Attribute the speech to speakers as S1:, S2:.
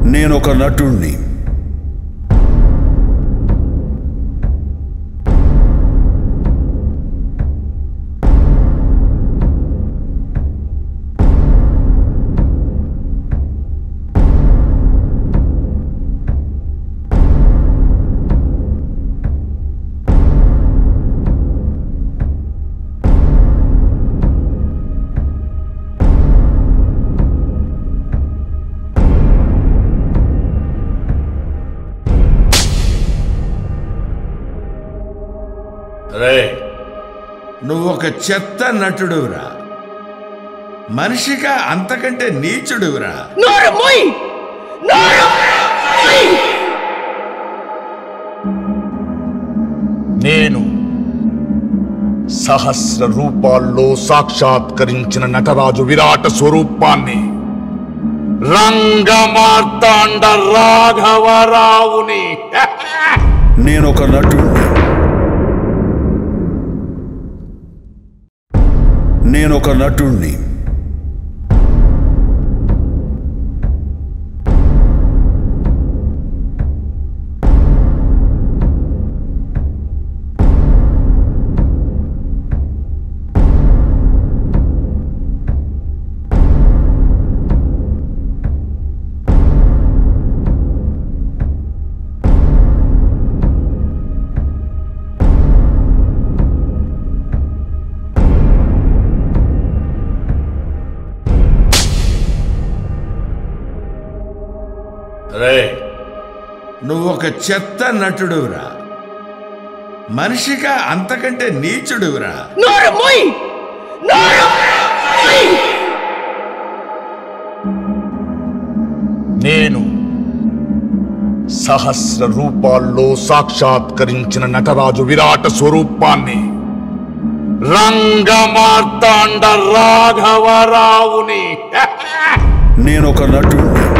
S1: నేనొక నటుణ్ణి
S2: రే
S1: నువ్వొక చెత్త నటుడురా మనిషిగా అంతకంటే నీచుడురా
S3: నోరు మూయ్ నోరు మూయ్
S2: నేను సహస్ర రూపాల్లో సాక్షాత్కరించిన నటరాజు విరాట స్వరూపాన్ని రంగమార్తాండ రాఘవరావుని
S1: నేనొక నటుణ్ణి నేనొక నటుణ్ణి
S2: రే
S1: నువ్వొక చెత్త నటుడురా మనిషిగా అంతకంటే నీచుడురా
S3: నోరు మూయ్ నోరు మూయ్
S2: నేను సహస్ర రూపాల్లో సాక్షాత్కరించిన నటరాజు విరాట స్వరూపాన్ని రంగమార్తాండ రాఘవరావుని
S1: నేనొక నటుణ్ణి